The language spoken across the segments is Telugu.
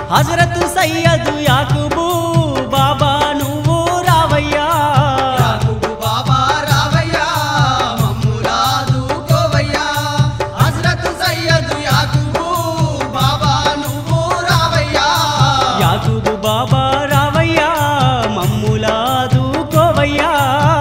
హజరత్ సయ్యద్ యాకుబు బాబా నువ్వు రావయ్యా యాకూబు బాబా రావయ్యా మమ్ములాదు కోవయ్యా హజ్రత్ సయ్యద్ యాకూబు బాబా నువ్వు రావయ్యా యాకుబు బాబా రావయ్యా మమ్ములాదు కోవయ్యా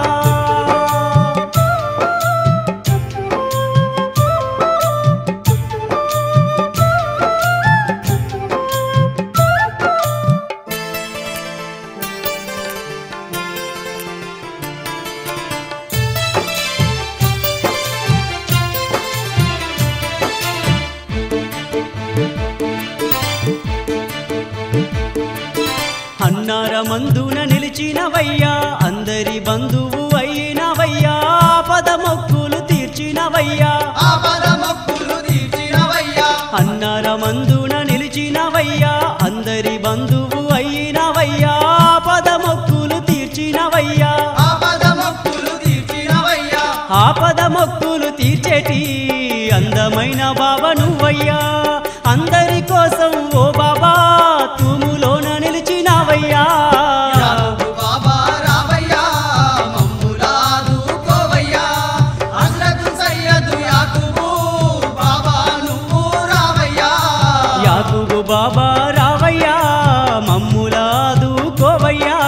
అన్నార మందున నిలిచినవయ్యా అందరి బంధువు అయినవయ్యా పదమొక్కులు తీర్చినవయ్యా ఆపద మొక్కులు తీర్చినవయ్యా అన్నార మందున నిలిచినవయ్యా అందరి బంధువు అయినవయ్యా పదమొక్కులు తీర్చినవయ్యా ఆపద మొక్కులు తీర్చినవయ్యా ఆపద మొక్కులు తీర్చేటి అందమైన బాబా నువ్వయ్యా అందరి కోసం ఓ బాబా తూములోన నిలిచినావయ్యా యాకూబు బాబా రావయ్యా మమ్ములాదు కోవయ్యా హజ్రత్ సయ్యద్ యాకూబు బాబా నువ్వు రావయ్యా యాకుబు బాబా రావయ్యా మమ్ములాదు కోవయ్యా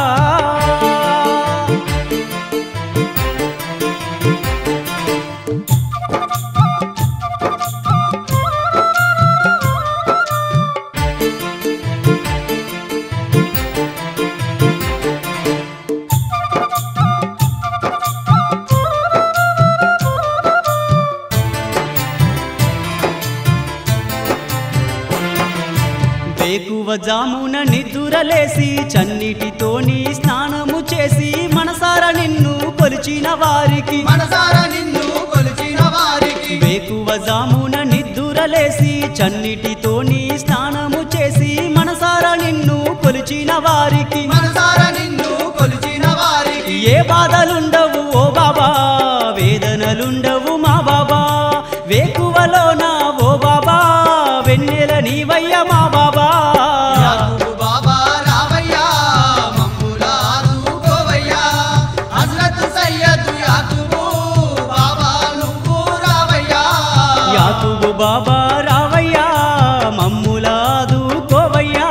వేకువ జామున నిద్దురలేసి చన్నిటితోని స్నానము చేసి మనసార నిన్ను కొలిచిన వారికి మనసార నిన్ను కొలిచిన వారికి వేకువ జామున నిద్దురలేసి చన్నిటితోని స్నానము చేసి మనసార నిన్ను కొలిచిన వారికి మనసార నిన్ను కొలిచిన వారికి ఏ బాధలుండవు ఓ బాబా వేదనలుండవు మా బాబా వేకువలోన ఓ బాబా వెన్నెల నీవయ్య మా బాబా యాకూబు బాబా రావయ్యా మమ్ములాదు కోవయ్యా హజ్రత్ సయ్యద్ యాకూబు బాబా నువ్వు రావయ్యా యాకుబు బాబా రావయ్యా మమ్ములాదు కోవయ్యా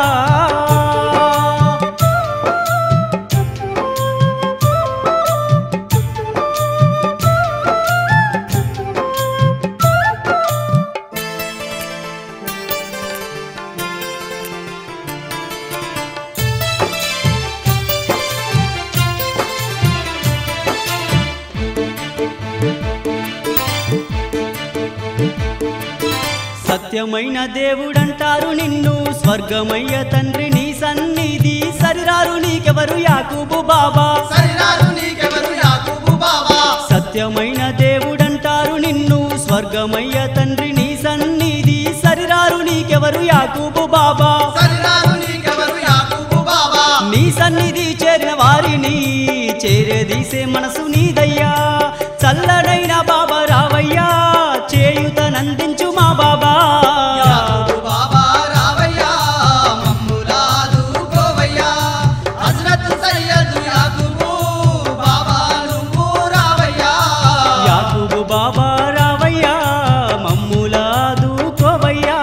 సత్యమైన దేవుడంటారు నిన్ను స్వర్గమయ్య తండ్రి నీ సన్నిధి సరిరారు నీకెవరు యాకుబు బాబా సరిరారు నీకెవరు యాకూబు బాబా సత్యమైన దేవుడంటారు నిన్ను స్వర్గమయ్య తండ్రి నీ సన్నిధి సరిరారు నీకెవరు యాకుబు బాబా సరిరారు నీకెవరు యాకూబు బాబా నీ సన్నిధి చేరిన వారిని చేరదీసే మనసు నీదయ్యా చల్లనైన బాబా రావయ్యా చేయుతనందించు మా బాబా యాకూబు బాబా రావయ్యా మమ్ములాదు కోవయ్యా హజ్రత్ సయ్యద్ యాకూబు బాబా నువ్వు రావయ్యా యాకుబు బాబా రావయ్యా మమ్ములాదు కోవయ్యా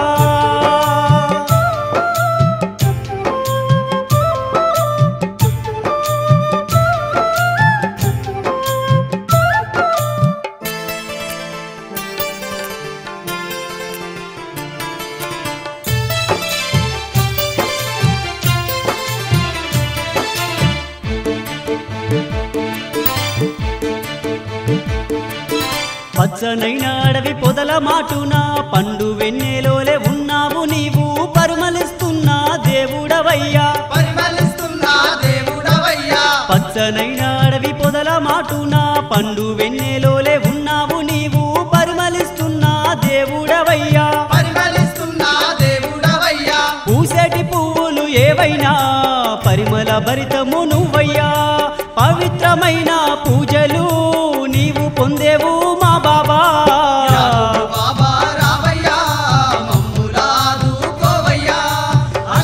పచ్చనైన అడవి పొదల మాటున పండు వెన్నెలోలే ఉన్నావు నీవు పరిమళిస్తున్నా దేవుడవయ్యా పరిమళిస్తున్నా దేవుడవయ్యా పచ్చనైన అడవి పొదల మాటున పండు వెన్నెలోలే ఉన్నావు నీవు పరిమళిస్తున్నా దేవుడవయ్యా పరిమళిస్తున్నా దేవుడవయ్యా పూసేటి పువ్వులు ఏవైనా పరిమళ భరితము నువ్వయ్యా పవిత్రమైన పూజలు నీవు పొందేవు మా బాబా యాకూబు బాబా రావయ్యా మమ్ములాదు కోవయ్యా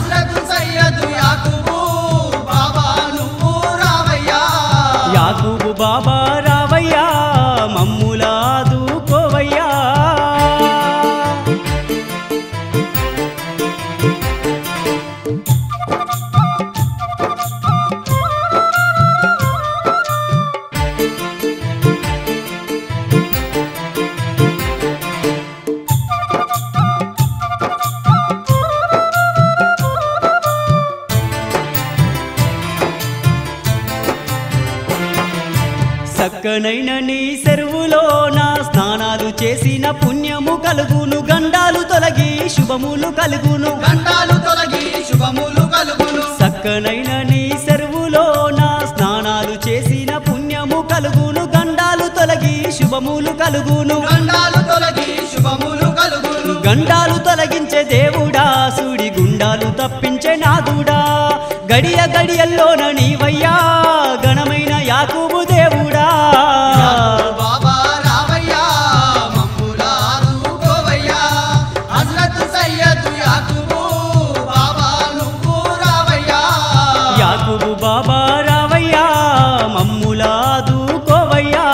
చక్కనైన నీ చెరువులో నా స్నానాలు చేసిన పుణ్యము కలుగును గండాలు తొలగి శుభములు కలుగును గండాలు తొలగి శుభములు కలుగును చక్కనైన నీ చెరువులో నా స్నానాలు చేసిన పుణ్యము కలుగును గండాలు తొలగి శుభములు కలుగును గండాలు తొలగి శుభములు కలుగును గండాలు తొలగించే దేవుడా సుడి గుండాలు తప్పించే నాదుడా గడియ గడియల్లోన నీవయ్యా గణమైన యాకూబు దేవుడా యాకోబు బాబా రావయ్యా మమ్ములా ఆదుకోవయ్యా హజ్రత్ సయ్యద్ యాకూబు బాబా నువ్వు రావయ్యా యాకూబు బాబా రావయ్యా మమ్ములాదుకోవయ్యా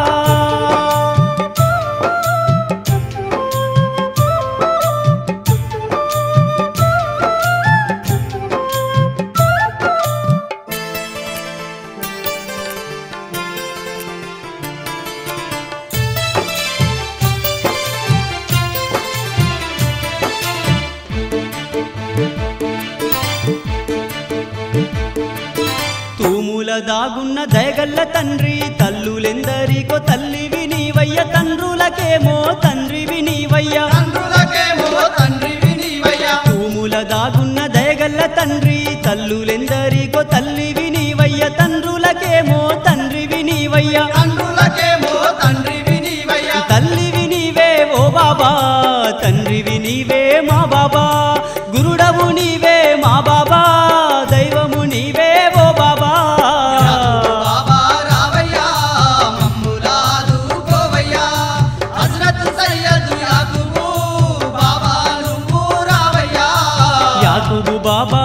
తూముల దాగున్న దయగల్ల తండ్రి తల్లులెందరికో తల్లివి నీవయ్య తండ్రులకేమో తండ్రివి నీవయ్య తండ్రులకేమో తండ్రివి నీవయ్యా తూముల దాగున్న దయగల్ల తండ్రి తల్లులెందరికో తల్లివి నీవయ్య తండ్రులకేమో తండ్రివి నీవయ్య తండ్రులకేమో తండ్రివి నీవయ్యా తల్లివి నీవే ఓ బాబా తండ్రివి నీవే మా బాబా గురుడవు నీవే మా బాబా దైవము నీవే ఓ బాబా యాకోబు బాబా రావయ్యా మమ్ములా ఆదుకోవయ్యా హజ్రత్ సయ్యద్ యాకూబు బాబా నువ్వు రావయ్యా యాకుబు బాబా